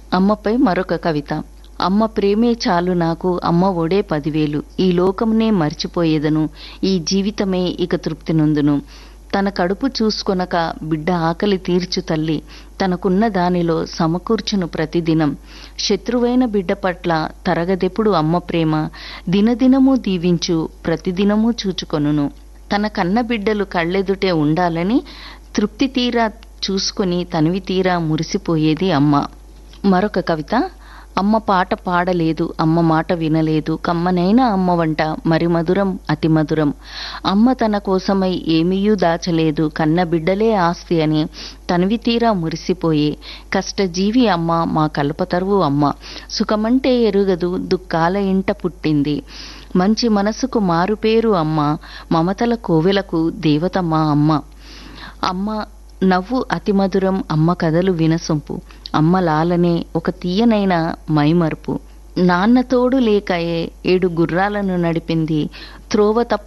అమ్మపై మరొక కవిత అమ్మ ప్రేమే చాలు నాకు అమ్మ ఒడే పదివేలు ఈ లోకమునే మర్చిపోయేదను ఈ జీవితమే ఇక తృప్తి నొందును తన కడుపు చూసుకొనక బిడ్డ ఆకలి తీర్చు తల్లి తనకున్న దానిలో సమకూర్చును ప్రతిదినం శత్రువైన బిడ్డ పట్ల తరగదెప్పుడు అమ్మ ప్రేమ దినదినము దీవించు ప్రతిదినము చూచుకొనును తన కన్న బిడ్డలు కళ్ళెదుటే ఉండాలని తృప్తి తీరా చూసుకుని తనివి తీరా మురిసిపోయేది అమ్మ మరొక కవిత అమ్మ పాట పాడలేదు అమ్మ మాట వినలేదు కమ్మనైన అమ్మ వంట మరి మధురం అతి మధురం అమ్మ తన కోసమై ఏమీయూ దాచలేదు కన్న బిడ్డలే ఆస్తి అని తనివి తీరా మురిసిపోయే కష్టజీవి అమ్మ మా కల్పతరువు అమ్మ సుఖమంటే ఎరుగదు దుఃఖాల ఇంట పుట్టింది మంచి మనసుకు మారుపేరు అమ్మ మమతల కోవెలకు దేవతమ్మ అమ్మ అమ్మ నవ్వు అతి మధురం అమ్మ కథలు వినసొంపు అమ్మ లాలనే ఒక తీయనైన మైమరుపు నాన్న తోడు లేకయే ఏడు గుర్రాలను నడిపింది త్రోవ తప్ప